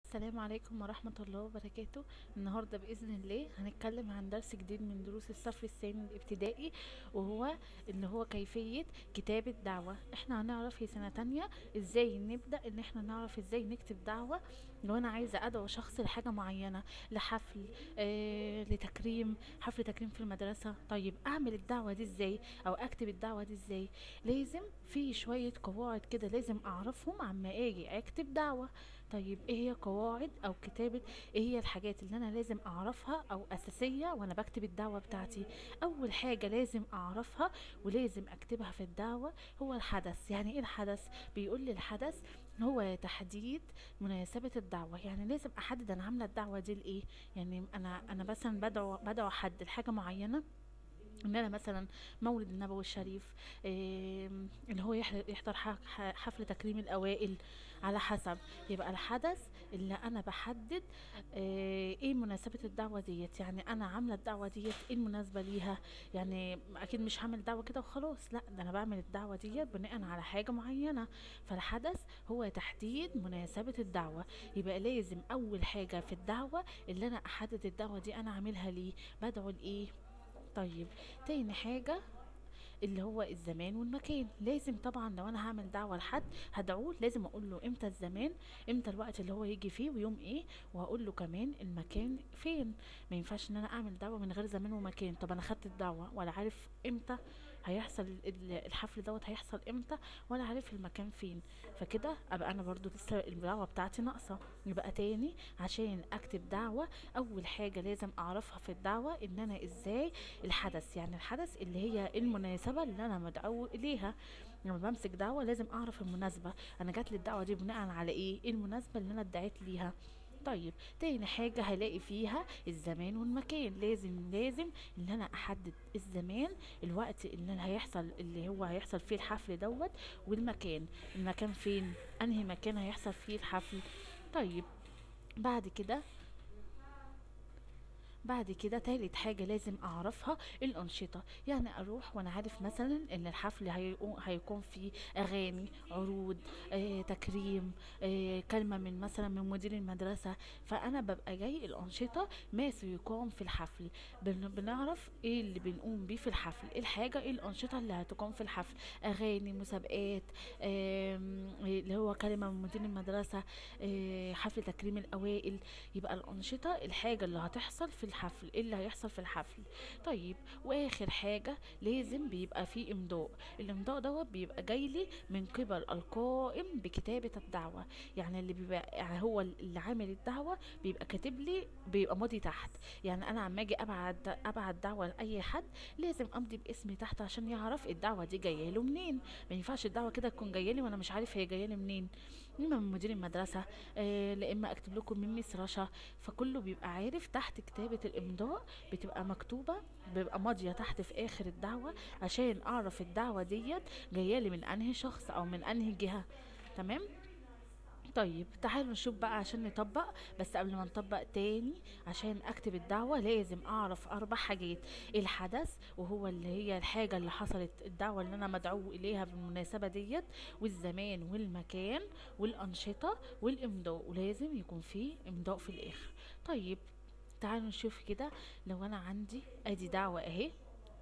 السلام عليكم ورحمة الله وبركاته النهاردة بإذن الله هنتكلم عن درس جديد من دروس الصف الثاني الابتدائي وهو اللي هو كيفية كتابة دعوة احنا هنعرف في سنة تانية ازاي نبدأ ان احنا نعرف ازاي نكتب دعوة لو انا عايزة ادعو شخص لحاجة معينة لحفل آه لتكريم حفل تكريم في المدرسة طيب اعمل الدعوة دي ازاي او اكتب الدعوة دي ازاي لازم في شوية قواعد كده لازم اعرفهم عما اجي اكتب دعوة طيب ايه هي قواعد او كتابة ايه هي الحاجات اللي انا لازم اعرفها او اساسية وانا بكتب الدعوة بتاعتي اول حاجة لازم اعرفها ولازم اكتبها في الدعوة هو الحدث يعني ايه الحدث بيقول لي الحدث هو تحديد مناسبة الدعوة يعني لازم احدد انا عاملة الدعوة دي لايه يعني انا انا مثلا بدعو بدعو حد لحاجة معينة ان انا مثلا مولد النبوي الشريف إيه اللي هو يحضر يحضر ح- ح- حفل تكريم الاوائل على حسب يبقى الحدث اللي انا بحدد إيه ايه مناسبة الدعوة ديت يعني انا عاملة الدعوة ديت ايه المناسبة ليها يعني اكيد مش هعمل دعوة كده وخلاص لا ده انا بعمل الدعوة ديت بناء على حاجة معينة فالحدث هو تحديد مناسبة الدعوة يبقى لازم اول حاجة في الدعوة اللي انا احدد الدعوة دي انا عاملها ليه بدعو لايه طيب تاني حاجة اللي هو الزمان والمكان لازم طبعا لو انا هعمل دعوه لحد هدعوه لازم اقول له امتى الزمان امتى الوقت اللي هو يجي فيه ويوم ايه وهقول له كمان المكان فين ما ينفعش ان انا اعمل دعوه من غير زمان ومكان طب انا خدت الدعوه ولا عارف امتى هيحصل ال- الحفل دوت هيحصل امتى ولا عارف المكان فين فكده ابقى انا برضو لسه الدعوه بتاعتي ناقصه يبقى تاني عشان اكتب دعوه اول حاجه لازم اعرفها في الدعوه ان انا ازاي الحدث يعني الحدث اللي هي المناسبة اللي أنا مدعو إليها لما بمسك دعوة لازم أعرف المناسبة أنا جات لي الدعوة دي بناء على إيه إيه المناسبة اللي أنا ادعيت ليها طيب تاني حاجة هلاقي فيها الزمان والمكان لازم لازم ان انا احدد الزمان الوقت اللي أنا هيحصل اللي هو هيحصل فيه الحفل دوت والمكان المكان فين انهي مكان هيحصل فيه الحفل طيب بعد كده بعد كده تالت حاجة لازم أعرفها الأنشطة يعني أروح وأنا عارف مثلا إن الحفل هيقو- هيكون فيه أغاني عروض آه، تكريم آه، كلمة من مثلا من مدير المدرسة فأنا ببقى جاي الأنشطة ما سيقام في الحفل بن- بنعرف إيه اللي بنقوم بيه في الحفل إيه الحاجة إيه الأنشطة اللي هتقام في الحفل أغاني مسابقات آم، اللي هو كلمة من مدير المدرسة آه، حفل تكريم الأوائل يبقى الأنشطة الحاجة اللي هتحصل في الحفل ايه اللي هيحصل في الحفل طيب واخر حاجة لازم بيبقى فيه امضاء الامضاء دوت بيبقى جاي لي من قبل القائم بكتابة الدعوة يعني اللي بيبقى يعني هو اللي عامل الدعوة بيبقى كاتب لي بيبقى ماضي تحت يعني انا عما اجي ابعت ابعت دعوة لاي حد لازم امضي باسمي تحت عشان يعرف الدعوة دي جاية له منين ما ينفعش الدعوة كده تكون جاية لي وانا مش عارف هي جاية لي منين اما من مدير المدرسة آه لا اما اكتب لكم من ميس رشا فكله بيبقى عارف تحت كتابة الامضاء بتبقى مكتوبة بيبقى ماضية تحت في اخر الدعوة عشان اعرف الدعوة ديت جاية لي من انهي شخص او من انهي جهة تمام طيب تعالوا نشوف بقى عشان نطبق بس قبل ما نطبق تاني عشان اكتب الدعوة لازم اعرف اربع حاجات الحدث وهو اللي هي الحاجة اللي حصلت الدعوة اللي انا مدعو اليها بالمناسبة ديت والزمان والمكان والانشطة والامضاء ولازم يكون فيه امضاء في الاخر طيب تعالوا نشوف كده لو انا عندي ادي دعوة اهي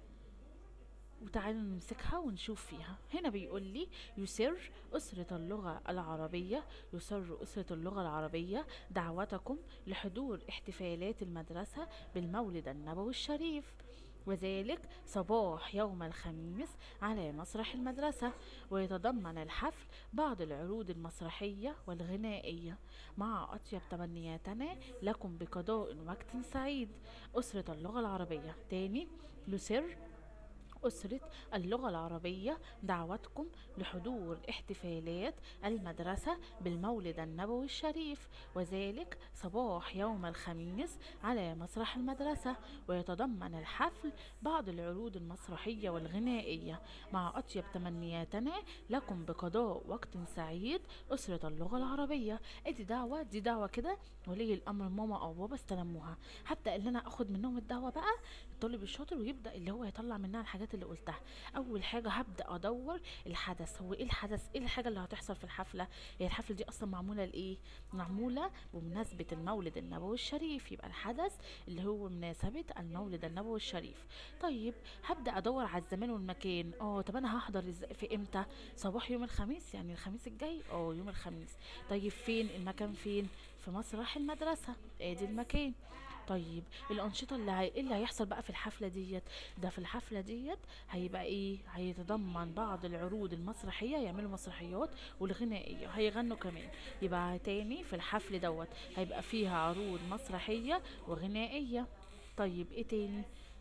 وتعالوا نمسكها ونشوف فيها هنا بيقول لي يسر أسرة اللغة العربية يسر أسرة اللغة العربية دعوتكم لحضور احتفالات المدرسة بالمولد النبوي الشريف وذلك صباح يوم الخميس على مسرح المدرسة ويتضمن الحفل بعض العروض المسرحية والغنائية مع أطيب تمنياتنا لكم بقضاء وقت سعيد أسرة اللغة العربية تاني يسر أسرة اللغة العربية دعوتكم لحضور احتفالات المدرسة بالمولد النبوي الشريف وذلك صباح يوم الخميس على مسرح المدرسة ويتضمن الحفل بعض العروض المسرحية والغنائية مع أطيب تمنياتنا لكم بقضاء وقت سعيد أسرة اللغة العربية ادي دعوة دي دعوة كده ولي الأمر ماما أو بابا استلموها هبدأ اللي أنا أخد منهم الدعوة بقى الطالب الشاطر ويبدأ اللي هو يطلع منها الحاجات الحاجات اللي قلتها اول حاجه هبدا ادور الحدث هو ايه الحدث ايه الحاجه اللي هتحصل في الحفله هي الحفله دي اصلا معموله لايه معموله بمناسبه المولد النبوي الشريف يبقى الحدث اللي هو مناسبه المولد النبوي الشريف طيب هبدا ادور على الزمان والمكان اه طب انا هحضر إز- في امتى صباح يوم الخميس يعني الخميس الجاي اه يوم الخميس طيب فين المكان فين في مسرح المدرسه ادي المكان طيب الأنشطة اللي هي... إيه اللي هيحصل بقى في الحفلة ديت ده في الحفلة ديت هيبقى ايه هيتضمن بعض العروض المسرحية يعملوا مسرحيات والغنائية هيغنوا كمان يبقى تاني في الحفل دوت هيبقى فيها عروض مسرحية وغنائية طيب ايه تاني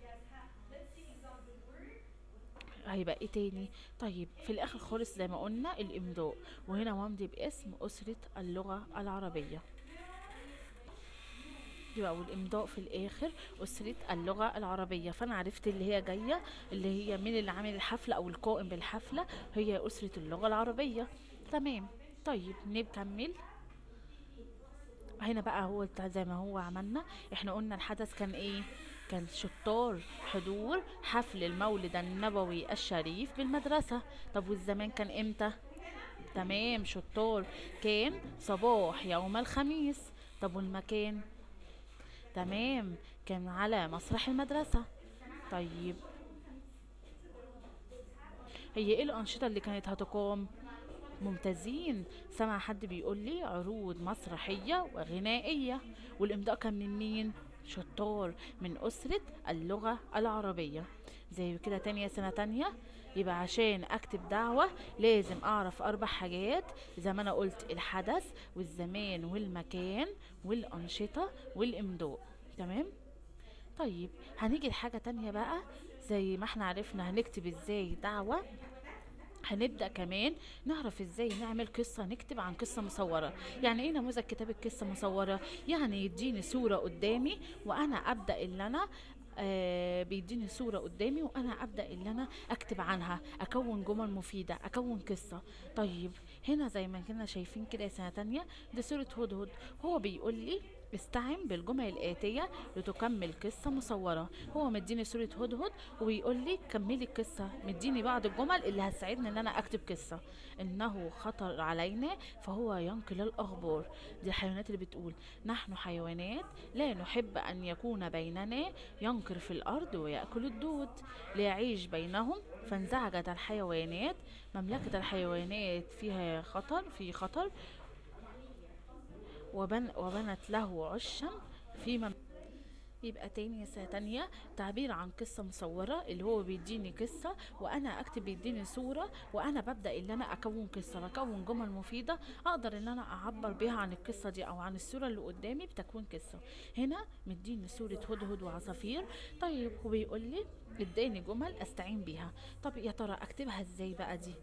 هيبقى ايه تاني طيب في الاخر خالص زي ما قلنا الامضاء وهنا ومضي باسم اسرة اللغة العربية يبقى والامضاء في الاخر اسره اللغه العربيه فانا عرفت اللي هي جايه اللي هي مين اللي عامل الحفله او القائم بالحفله هي اسره اللغه العربيه تمام طيب نكمل هنا بقى هو بتاع زي ما هو عملنا احنا قلنا الحدث كان ايه كان شطار حضور حفل المولد النبوي الشريف بالمدرسة طب والزمان كان امتى تمام شطار كان صباح يوم الخميس طب والمكان تمام كان على مسرح المدرسة طيب هي ايه الأنشطة اللي كانت هتقام ممتازين سمع حد بيقول لي عروض مسرحية وغنائية والإمضاء كان من مين شطار من أسرة اللغة العربية زي كده تانية سنة تانية يبقى عشان أكتب دعوة لازم أعرف أربع حاجات زي ما أنا قلت الحدث والزمان والمكان والأنشطة والإمضاء تمام طيب هنيجي لحاجة تانية بقى زي ما احنا عرفنا هنكتب ازاي دعوة هنبدأ كمان نعرف ازاي نعمل قصة نكتب عن قصة مصورة يعني ايه نموذج كتابة قصة مصورة يعني يديني صورة قدامي وانا ابدأ اللي انا آه بيديني صورة قدامي وانا ابدأ اللي انا اكتب عنها اكون جمل مفيدة اكون قصة طيب هنا زي ما كنا شايفين كده سنة تانية دي صورة هدهد هو بيقول لي استعن بالجمل الآتية لتكمل قصة مصورة هو مديني صورة هدهد وبيقول لي كملي القصة مديني بعض الجمل اللي هتساعدني ان انا اكتب قصة انه خطر علينا فهو ينقل الاخبار دي الحيوانات اللي بتقول نحن حيوانات لا نحب ان يكون بيننا ينقر في الارض ويأكل الدود ليعيش بينهم فانزعجت الحيوانات مملكة الحيوانات فيها خطر في خطر وبن وبنت له عشا في مم... يبقى تاني سنة تانية تعبير عن قصة مصورة اللي هو بيديني قصة وأنا أكتب بيديني صورة وأنا ببدأ اللي أنا أكون قصة بكون جمل مفيدة أقدر إن أنا أعبر بيها عن القصة دي أو عن الصورة اللي قدامي بتكون قصة هنا مديني صورة هدهد وعصافير طيب وبيقول لي اداني جمل أستعين بيها طب يا ترى أكتبها إزاي بقى دي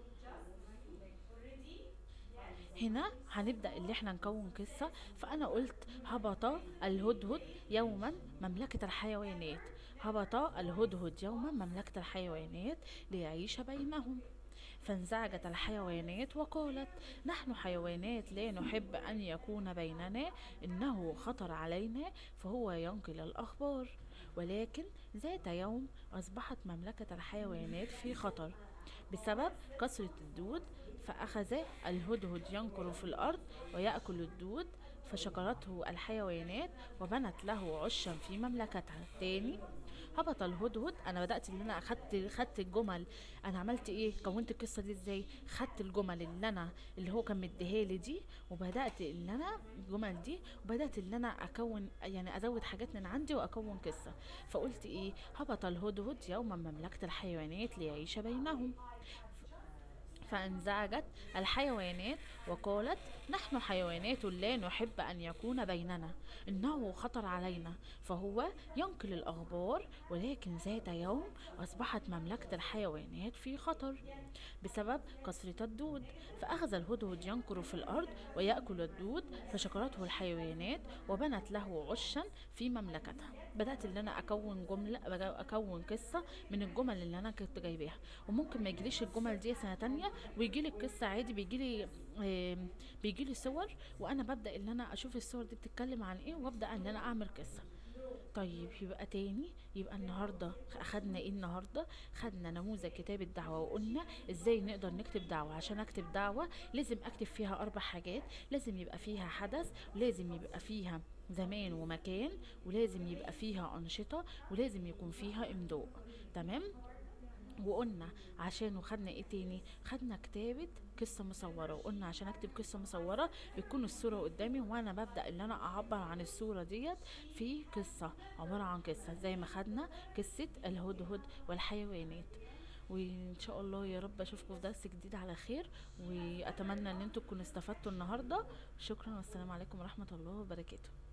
هنا هنبدأ اللي احنا نكون قصة فأنا قلت هبط الهدهد يوما مملكة الحيوانات هبط الهدهد يوما مملكة الحيوانات ليعيش بينهم فانزعجت الحيوانات وقالت نحن حيوانات لا نحب أن يكون بيننا إنه خطر علينا فهو ينقل الأخبار ولكن ذات يوم أصبحت مملكة الحيوانات في خطر بسبب كثرة الدود فأخذ الهدهد ينقر في الأرض ويأكل الدود فشكرته الحيوانات وبنت له عشا في مملكتها تاني هبط الهدهد انا بدات ان انا اخدت خدت الجمل انا عملت ايه كونت القصه دي ازاي خدت الجمل اللي انا اللي هو كان مديها لي دي وبدات ان انا الجمل دي وبدات ان انا اكون يعني ازود حاجات من عندي واكون قصه فقلت ايه هبط الهدهد يوما مملكه الحيوانات ليعيش بينهم فانزعجت الحيوانات وقالت نحن حيوانات لا نحب أن يكون بيننا إنه خطر علينا فهو ينقل الأخبار ولكن ذات يوم أصبحت مملكة الحيوانات في خطر بسبب كثرة الدود فأخذ الهدهد ينقر في الأرض ويأكل الدود فشكرته الحيوانات وبنت له عشا في مملكتها بدأت ان انا اكون جملة اكون قصة من الجمل اللي انا كنت جايباها وممكن ما يجيليش الجمل دي سنة تانية ويجيلي القصة عادي بيجيلي آم، بيجيلي صور وانا ببدأ ان انا اشوف الصور دي بتتكلم عن ايه وابدأ ان انا اعمل قصة طيب يبقى تاني يبقى النهارده اخدنا ايه النهارده خدنا نموذج كتابة دعوة وقلنا ازاي نقدر نكتب دعوة عشان اكتب دعوة لازم اكتب فيها اربع حاجات لازم يبقى فيها حدث ولازم يبقى فيها زمان ومكان ولازم يبقى فيها أنشطة ولازم يكون فيها إمضاء تمام وقلنا عشان وخدنا ايه تاني خدنا كتابة قصة مصورة وقلنا عشان اكتب قصة مصورة بتكون الصورة قدامي وانا ببدأ ان انا اعبر عن الصورة ديت في قصة عبارة عن قصة زي ما خدنا قصة الهدهد والحيوانات وان شاء الله يا رب اشوفكم في درس جديد على خير واتمنى ان انتوا تكونوا استفدتوا النهارده شكرا والسلام عليكم ورحمة الله وبركاته